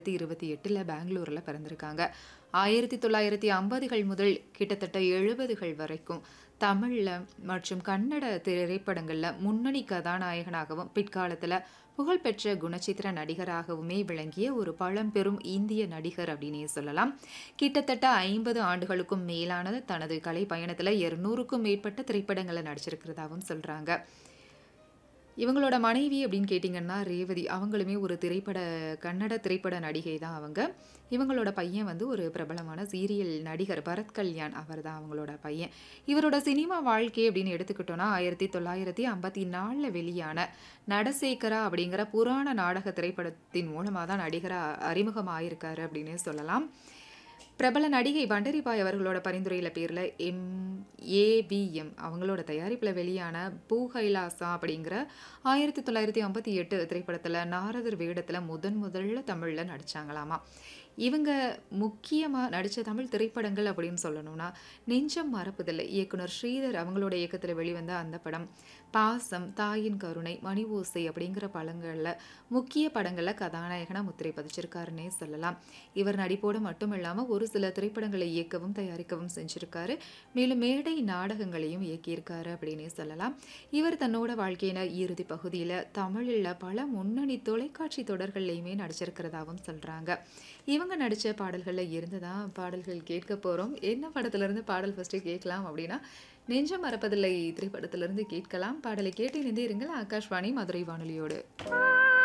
இருபத்தி எட்டுல பெங்களூர்ல பிறந்திருக்காங்க. 1950கள் முதல் கிட்டத்தட்ட 70கள் வரைக்கும் தமிழ்ல மற்றும் கன்னட திரைப்படங்கள்ல முன்னணி கதாநாயகனாகவும், பிற்காலத்துல புகழ்பெற்ற குணச்சித்திர நடிகராகவுமே விளங்கிய ஒரு பழம்பெரும் இந்திய நடிகர் அப்படின்னே சொல்லலாம். கிட்டத்தட்ட 50 ஆண்டுகளுக்கும் மேலான தனது கலை பயணத்துல 200க்கும் மேற்பட்ட திரைப்படங்கள்ல நடிச்சிருக்கிறதாவும் சொல்றாங்க. இவங்களோட மனைவி அப்படின்னு கேட்டீங்கன்னா, ரேவதி. அவங்களுமே ஒரு திரைப்பட கன்னட திரைப்பட நடிகை தான் அவங்க. இவங்களோட பையன் வந்து ஒரு பிரபலமான சீரியல் நடிகர் பரத் கல்யாண். அவர் தான் அவங்களோட பையன். இவரோட சினிமா வாழ்க்கை அப்படின்னு எடுத்துக்கிட்டோம்னா, 1954ல வெளியான நடசேகரா அப்படிங்கிற புராண நாடக திரைப்படத்தின் மூலமா தான் நடிகரா அறிமுகமாயிருக்காரு அப்படின்னே சொல்லலாம். பிரபல நடிகை பண்டரிபாய் அவர்களோட பரிந்துரையில பேர்ல எம் ஏவிஎம் அவங்களோட தயாரிப்புல வெளியான பூ கைலாசா அப்படிங்கிற 1958 திரைப்படத்துல நாரதர் வேடத்துல முதன் முதல்ல தமிழ்ல நடிச்சாங்களாமா. இவங்க முக்கியமா நடிச்ச தமிழ் திரைப்படங்கள் அப்படின்னு சொல்லணும்னா, நெஞ்சம் மறப்பதில்லை இயக்குனர் ஸ்ரீதர் அவங்களோட இயக்கத்துல வெளிவந்த அந்த படம், பாசம், தாயின் கருணை, மணி ஓசை அப்படிங்கிற படங்கள்ல முக்கிய படங்கள்ல கதாநாயகனா முத்திரை பதிச்சிருக்காருன்னே சொல்லலாம். இவர் நடிப்போடு மட்டும் இல்லாம ஒரு சில திரைப்படங்களை இயக்கவும், தயாரிக்கவும் செஞ்சிருக்காரு. மேலும் மேடை நாடகங்களையும் இயக்கியிருக்காரு அப்படின்னே சொல்லலாம். இவர் தன்னோட வாழ்க்கையின இறுதி பகுதியில தமிழ்ல பல முன்னணி தொலைக்காட்சி தொடர்கள்லயுமே நடிச்சிருக்கிறதாவும் சொல்றாங்க. இவங்க நடிச்ச பாடல்கள்ல இருந்து தான் பாடல்கள் கேட்க போறோம். என்ன படத்துல இருந்து பாடல் ஃபர்ஸ்ட்டு கேட்கலாம் அப்படின்னா, நெஞ்சம் மறப்பதில்லை திரைப்படத்திலிருந்து கேட்கலாம். பாடலை கேட்டு இணைந்தே இருங்கள் ஆகாஷ்வாணி மதுரை வானொலியோடு.